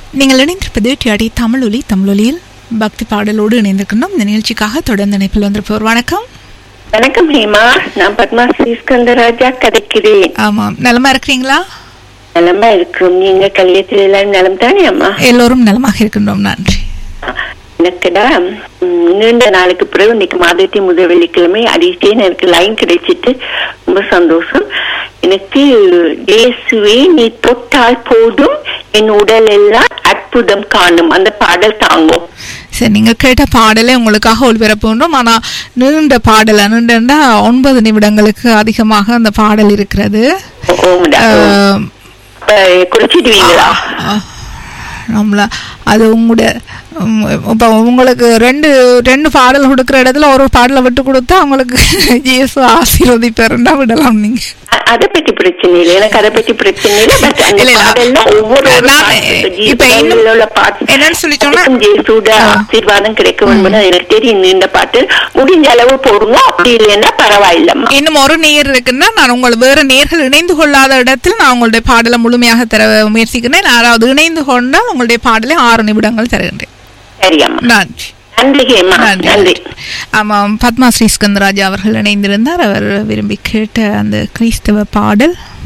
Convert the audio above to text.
நீங்கள் இணைந்திருப்பது டிஆடி தமிழொலி தமிழொலியில் பக்தி பாடலோடு இணைந்திருக்கின்றோம் இந்த நிகழ்ச்சிக்காக தொடர்ந்து இணைப்பில் வந்திருப்பவர் வணக்கம் வணக்கம் ஹேமா நான் பத்மா ஸ்ரீஸ்கந்தராஜா கதைக்கிறேன் ஆமாம் நலமா இருக்கிறீங்களா நலமா இருக்கும் நீங்க கல்யாணத்துல எல்லாம் நலம் தானே அம்மா எல்லோரும் நலமாக இருக்கின்றோம் நன்றி எனக்குடா ம், நீண்ட நாளுக்கு பிறகு இன்னைக்கு மாதத்தி முதல் வெள்ளிக்கிழமை அடிச்சேன்னு எனக்கு லைன் கிடைச்சிட்டு ரொம்ப சந்தோஷம் எனக்கு இயேசுவே நீ தொட்டால் போதும் என் உடல் எல்லாம் அற்புதம் காணும் அந்த பாடல் தாங்கும் சரி நீங்க கேட்ட பாடலே உங்களுக்காக ஒளிபரப்புகின்றோம் ஆனா நீண்ட பாடல் நீண்டா ஒன்பது நிமிடங்களுக்கு அதிகமாக அந்த பாடல் இருக்கிறது ஓம்டா. ஆஹ், அஹ், குறிச்சிடுவீங்களா ஆஹ், நம்மள அது உங்களுடைய உம், இப்ப உங்களுக்கு ரெண்டு ரெண்டு பாடல் கொடுக்குற இடத்துல ஒரு ஒரு பாடலை விட்டு கொடுத்தா உங்களுக்கு இயேசு ஆசீர்வதிப்பாருன்னா விடலாம் நீங்க அ- அதை பத்தி பிரச்சனை இல்லை எனக்கு அதை பத்தி பிரச்சனை இல்லை பட் அந்த இல்ல, இல்ல. பாடல்ல ஒவ்வொரு ஒரு நான் பாட்டு, இப்ப இப்ப ஜீசஸ் இன்னும் உள்ள பாட்டு என்னன்னு சொல்லி சொன்னா- அதுக்கும் ஜேசுட ஆ. ஆசீர்வாதம் கிடைக்க வேண்டும் எனக்கு தெரியும் இந்த பாட்டு முடிஞ்ச அளவு போடுங்க அப்படி இல்லைன்னா பரவாயில்லம்மா இன்னும் ஒரு நேர் இருக்குன்னா நான் உங்கள் வேற நேர்கள் இணைந்து கொள்ளாத இடத்தில் நான் உங்களுடைய பாடலை முழுமையாக தர முயற்சிக்கிறேன் யாராவது இணைந்து கொண்டால் உங்களுடைய பாடலை ஆறு நிமிடங்கள் தருகின்றேன் சரியம்மா நன்றி நன்றி ஹேமா நன்றி நன்றி ஆமாம் பத்மா ஸ்ரீ ஸ்கந்தராஜா அவர்கள் இணைந்திருந்தார் அவர் விரும்பி கேட்ட அந்த கிறிஸ்தவ பாடல்